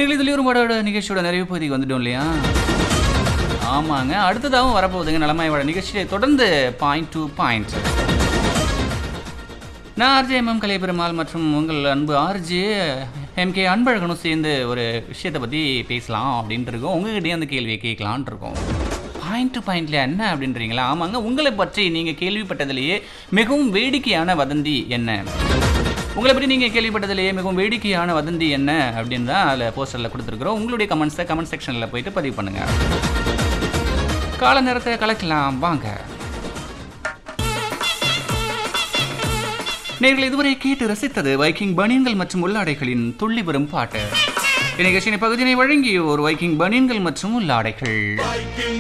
நீங்கள் இதில் ஒரு படோட நிகழ்ச்சியோட நிறைவு பகுதிக்கு வந்துட்டோம் இல்லையா ஆமாங்க அடுத்ததாகவும் வரப்போகுதுங்க நலமாயோட நிகழ்ச்சியை தொடர்ந்து பாயிண்ட் டு பாயிண்ட் நான் ஆர்ஜே எம்எம் கலைபெருமாள் மற்றும் உங்கள் அன்பு ஆர்ஜே எம்கே அன்பழகனும் சேர்ந்து ஒரு விஷயத்தை பற்றி பேசலாம் அப்படின்ட்டு இருக்கோம் உங்ககிட்டயே அந்த கேள்வியை கேட்கலான்ட்டு இருக்கோம் பாயிண்ட் டு பாயிண்ட்ல என்ன அப்படின்றீங்களா ஆமாங்க உங்களை பற்றி நீங்கள் கேள்விப்பட்டதிலேயே மிகவும் வேடிக்கையான வதந்தி என்ன உங்களை பற்றி நீங்கள் கேள்விப்பட்டதிலேயே மிகவும் வேடிக்கையான வதந்தி என்ன அப்படின்னு தான் அதில் போஸ்டரில் கொடுத்துருக்குறோம் உங்களுடைய கமெண்ட்ஸை கமெண்ட் செக்ஷனில் போயிட்டு பதிவு பண்ணுங்கள் கால நேரத்தை கலக்கலாம் வாங்க நீங்கள் இதுவரை கேட்டு ரசித்தது வைக்கிங் பனியன்கள் மற்றும் உள்ளாடைகளின் துள்ளி வரும் பாட்டு இந்நிகழ்ச்சியின் பகுதியினை வழங்கிய ஒரு வைக்கிங் பனியன்கள் மற்றும் உள்ளாடைகள் Viking